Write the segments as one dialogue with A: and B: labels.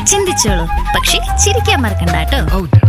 A: ചിന്തിച്ചോളൂ പക്ഷെ ചിരിക്കാൻ മറക്കണ്ട കേട്ടോ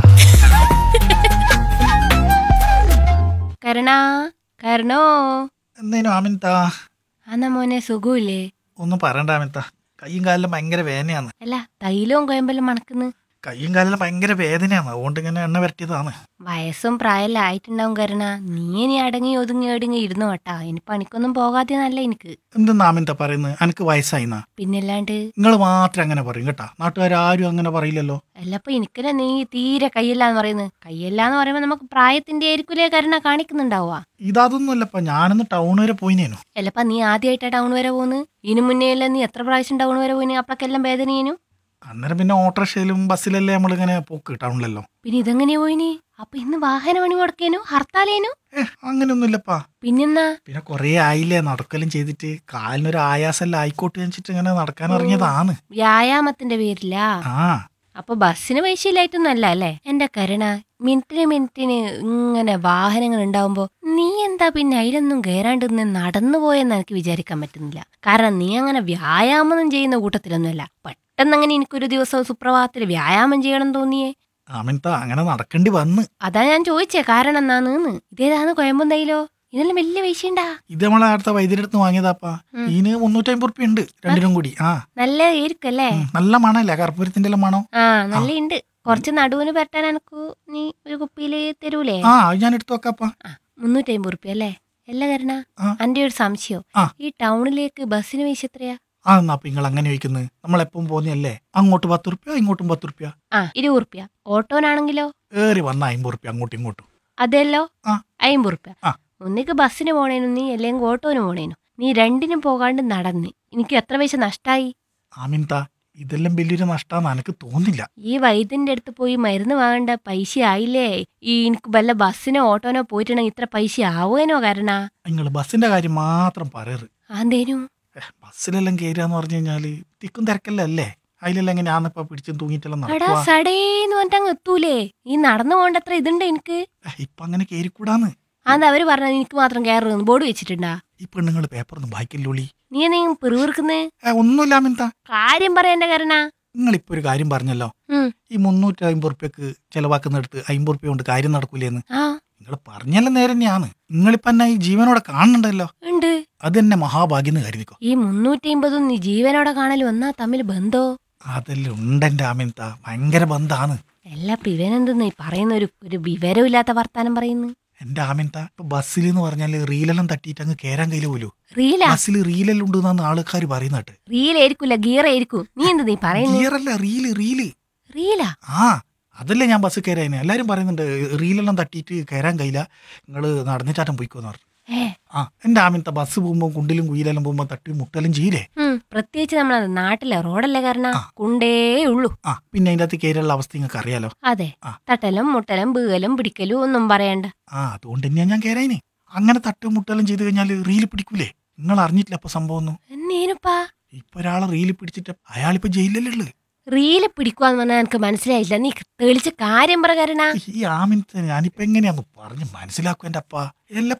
B: കരണാ കരണോ
C: എന്തേനു ആമിൻത
B: അന്ന മോനെ സുഖമില്ലേ
C: ഒന്നും പറയണ്ട ആമിൻത കയ്യും കാലിലും ഭയങ്കര വേദനയാണ്
B: അല്ല തൈലവും കോയമ്പലും മണക്കുന്നു
C: കയ്യും കാലിലും ഭയങ്കര വേദനയാണ് അതുകൊണ്ട് ഇങ്ങനെ എണ്ണ വരട്ടിയതാണ്
B: വയസ്സും പ്രായമെല്ലാം ആയിട്ടുണ്ടാവും കരുണ നീ ഇനി അടങ്ങി ഒതുങ്ങി ഒടുങ്ങി ഇരുന്നു കേട്ടാ ഇനി പണിക്കൊന്നും പോകാതെ നല്ല എനിക്ക്
C: എന്തെന്ന് ആമിൻത പറയുന്നത് എനിക്ക് വയസ്സായിന്നാ
B: പിന്നല്ലാണ്ട്
C: നിങ്ങൾ മാത്രം അങ്ങനെ പറയും കേട്ടാ നാട്ടുകാരും അങ്ങനെ പറയില്ലല്ലോ
B: അല്ലപ്പോ എനിക്കന്നെ നീ തീരെ കയ്യല്ലാന്ന് പറയുന്നത് കയ്യല്ലാന്ന് പറയുമ്പോ നമുക്ക് പ്രായത്തിന്റെ ആയിരിക്കൂലേ കരുണ കാണിക്കുന്നുണ്ടാവുക
C: ഇതൊന്നുമല്ലപ്പ ഞാനൊന്ന് ടൗൺ വരെ പോയിനേനു
B: അല്ലപ്പ നീ ആദ്യമായിട്ടാ ടൗൺ വരെ പോകുന്നു ഇതിനു മുന്നേ അല്ല നീ എത്ര പ്രാവശ്യം ടൗൺ വരെ പോയിന് അപ്പക്കെല്ലാം വേദനയേനു
C: അന്നേരം പിന്നെ ഓട്ടോറിക്ഷയിലും ബസ്സിലല്ലേ നമ്മളിങ്ങനെ പോക്ക് ടൗണിലല്ലോ
B: പിന്നെ ഇതെങ്ങനെയാ പോയിന് അപ്പൊ ഇന്ന് വാഹന പണി മുടക്കേനു ഹർത്താലേനു
C: ഏ അങ്ങനെയൊന്നുമില്ലപ്പാ
B: പിന്നെന്നാ
C: പിന്നെ കുറേ ആയില്ലേ നടക്കലും ചെയ്തിട്ട് കാലിനൊരു ആയാസെല്ലാം ആയിക്കോട്ടെ വെച്ചിട്ട് ഇങ്ങനെ നടക്കാൻ ഇറങ്ങിയതാണ്
B: വ്യായാമത്തിന്റെ പേരിലാ
C: ആ
B: അപ്പൊ ബസ്സിന് പൈസ ഇല്ലായിട്ടൊന്നും അല്ല അല്ലേ എന്റെ കരുണ മിനിറ്റിന് മിനിറ്റിന് ഇങ്ങനെ വാഹനങ്ങൾ ഉണ്ടാവുമ്പോ നീ എന്താ പിന്നെ അതിലൊന്നും കയറാണ്ട് നിന്ന് നടന്നു പോയെന്ന് എനിക്ക് വിചാരിക്കാൻ പറ്റുന്നില്ല കാരണം നീ അങ്ങനെ വ്യായാമം ചെയ്യുന്ന കൂട്ടത്തിലൊന്നുമല്ല പെട്ടെന്ന് അങ്ങനെ എനിക്കൊരു ദിവസം സുപ്രഭാതത്തിൽ വ്യായാമം ചെയ്യണം തോന്നിയേ
C: ആമിൻത അങ്ങനെ നടക്കേണ്ടി വന്ന്
B: അതാ ഞാൻ ചോദിച്ചേ കാരണം എന്നാന്ന് ഇതേതാന്ന് കൊയമ്പന്തയിലോ ഇതെല്ലാം വലിയ പൈസ ഉണ്ടാ
C: ഇത് നമ്മളെ അടുത്ത വൈദ്യുതി അടുത്ത് വാങ്ങിയതാപ്പാ
B: ഉം.
C: ഇതിന് മുന്നൂറ്റമ്പത് റുപ്യ ഉണ്ട് രണ്ടിനും കൂടി ആ
B: നല്ല ആയിരിക്കല്ലേ
C: ഉം, നല്ല മണല്ലേ കർപ്പൂരത്തിന്റെ എല്ലാം മണം
B: ആ നല്ല ഉണ്ട് കുറച്ച് നടുവിന് പറ്റാൻ എനക്ക് നീ ഒരു കുപ്പിയില് തരൂലേ
C: ആ അത് ഞാൻ എടുത്തു വെക്കാപ്പാ
B: മുന്നൂറ്റി അമ്പത് റുപ്യ അല്ലേ അല്ല കരണ
C: ആ.
B: എന്റെ ഒരു സംശയം
C: ആ.
B: ഈ ടൗണിലേക്ക് ബസ്സിന് പൈസ എത്രയാ
C: ആ എന്നാ അപ്പൊ നിങ്ങൾ അങ്ങനെ ചോദിക്കുന്നത് നമ്മളെപ്പം പോന്നല്ലേ അങ്ങോട്ട് പത്ത് റുപ്യ ഇങ്ങോട്ടും പത്ത് റുപ്യ
B: ആ ഇരുപത് റുപ്യ ഓട്ടോനാണെങ്കിലോ
C: ഏറി വന്ന അമ്പത് റുപ്യ അങ്ങോട്ടും ഇങ്ങോട്ടും
B: അതെല്ലോ
C: ആ.
B: അമ്പത് റുപ്യ
C: ആ.
B: ഒന്നിക്ക് ബസ്സിന് പോണേനു നീ അല്ലെങ്കിൽ ഓട്ടോന് പോണേനു നീ രണ്ടിനും പോകാണ്ട് നടന്ന് എനിക്ക് എത്ര പൈസ നഷ്ടായി
C: ആമിൻത ഇതെല്ലാം വലിയൊരു നഷ്ടാന്ന് എനിക്ക് തോന്നില്ല
B: ഈ വൈദ്യന്റെ അടുത്ത് പോയി മരുന്ന് വാങ്ങേണ്ട പൈസ ആയില്ലേ ഈ എനിക്ക് വല്ല ബസ്സിനോ ഓട്ടോനോ പോയിട്ടുണ്ടെങ്കിൽ ഇത്ര പൈസ ആവുമേനോ കാരണ
C: നിങ്ങൾ ബസ്സിന്റെ കാര്യം മാത്രം പറയറ്
B: ആന്തേനു
C: ഏ, ബസ്സിലെല്ലാം കയറുക പറഞ്ഞു കഴിഞ്ഞാല് തിക്കും തിരക്കല്ലേ അല്ലേ അതിലെല്ലാം എങ്ങനെ ഞാനിപ്പോ പിടിച്ചും തൂങ്ങിയിട്ടെല്ലാം
B: എടാ
C: നടക്കുക
B: സടേന്ന് പറഞ്ഞിട്ട് അങ്ങ് എത്തൂലേ ഈ നടന്നു പോകണ്ടത്ര ഇതുണ്ട് എനിക്ക്
C: ഇപ്പൊ അങ്ങനെ കയറിക്കൂടാന്ന്
B: അതെന്താ അവര് പറഞ്ഞത് എനിക്ക് മാത്രം കയറുന്നു ബോർഡ് വെച്ചിട്ടുണ്ടാ
C: ഈ പെണ്ണുങ്ങൾ പേപ്പറൊന്നും വായിക്കല്ലോളി
B: നീ നീ പിറുവിറുക്കുന്നേ
C: ഏ, ഒന്നുമില്ല ആമിൻത
B: കാര്യം പറയണ്ട കാരണ
C: നിങ്ങളിപ്പോ ഒരു കാര്യം പറഞ്ഞല്ലോ
B: ഉം.
C: ഈ മുന്നൂറ്റി അമ്പത് റുപ്യക്ക് ചെലവാക്കുന്നിടത്ത് അമ്പത് റുപ്യ കൊണ്ട് കാര്യം നടക്കൂലേന്ന്
B: ആ
C: നിങ്ങൾ പറഞ്ഞല്ല നേരം തന്നെയാണ് നിങ്ങളിപ്പോ എന്നെ ഈ ജീവനോടെ കാണുന്നുണ്ടല്ലോ
B: ഉണ്ട്
C: അത് തന്നെ മഹാഭാഗ്യം എന്ന് കരുതിക്കോ
B: ഈ മുന്നൂറ്റി അമ്പതും നീ ജീവനോടെ കാണലും ഒന്നാ തമ്മിൽ ബന്ധോ
C: അതെല്ലാം ഉണ്ടെന്റെ ആമിൻത ഭയങ്കര ബന്ധാണ്
B: എല്ലാ പിവനെന്തെന്ന് ഈ പറയുന്ന ഒരു ഒരു വിവരമില്ലാത്ത വർത്താനം പറയുന്നു
C: എന്റെ ആമിൻത ഇപ്പൊ ബസ്സിൽ എന്ന് പറഞ്ഞാല് റീലെല്ലാം തട്ടിയിട്ട് അങ്ങ് കേറാൻ കയ്യില് പോലൂ
B: റീലാ
C: ബസ്സിൽ റീലെല്ലാം ഉണ്ട് എന്നാണ് ആൾക്കാർ പറയുന്നട്ട്
B: റീലായിരിക്കൂല ഗീറായിരിക്കും നീ എന്ത് നീ പറയുന്നു
C: ഗിയറല്ല റീല് റീല്
B: റീലാ
C: ആ അതല്ലേ ഞാൻ ബസ് കയറാൻ എല്ലാരും പറയുന്നുണ്ട് റീലെല്ലാം തട്ടിയിട്ട് കയറാൻ കഴിയില്ല നിങ്ങൾ നടന്നിട്ടാറ്റം പോയിക്കോന്ന് പറഞ്ഞു
B: ഏ
C: ആ എന്റെ ആമിനത്തെ ബസ് പോകുമ്പോൾ കുണ്ടിലും കുയിലെല്ലാം പോകുമ്പോൾ തട്ടി മുട്ടലും ചെയ്യില്ലേ
B: ഉം പ്രത്യേകിച്ച് നമ്മളെ നാട്ടിലെ റോഡല്ലേ കാരണ
C: ആ.
B: കുണ്ടേ ഉള്ളൂ
C: ആ പിന്നെ അതിൻ്റെ അകത്ത് കയറിയുള്ള അവസ്ഥ നിങ്ങൾക്ക് അറിയാലോ
B: അതെ
C: ആ.
B: തട്ടലും മുട്ടലും ബീകലും പിടിക്കലും ഒന്നും പറയണ്ട
C: ആ അതുകൊണ്ട് തന്നെയാ ഞാൻ കയറായിന് അങ്ങനെ തട്ടും മുട്ടലും ചെയ്ത് കഴിഞ്ഞാൽ റീല് പിടിക്കൂലേ നിങ്ങൾ അറിഞ്ഞിട്ടില്ല അപ്പൊ സംഭവം ഒന്നും
B: എന്നേനുപ്പാ
C: ഇപ്പൊ ഒരാളെ റീല് പിടിച്ചിട്ട് അയാളിപ്പോ ജയിലിലല്ലേ ഉള്ളത്
B: റീല് പിടിക്കുവാന്ന് പറഞ്ഞാൽ എനിക്ക് മനസ്സിലായില്ല നീ തെളിച്ച കാര്യം പറ കാരണ
C: ഈ ആമിനത്തെ ഞാനിപ്പോ എങ്ങനെയാന്ന് പറഞ്ഞ് മനസ്സിലാക്കും എന്റെ അപ്പ എല്ലാ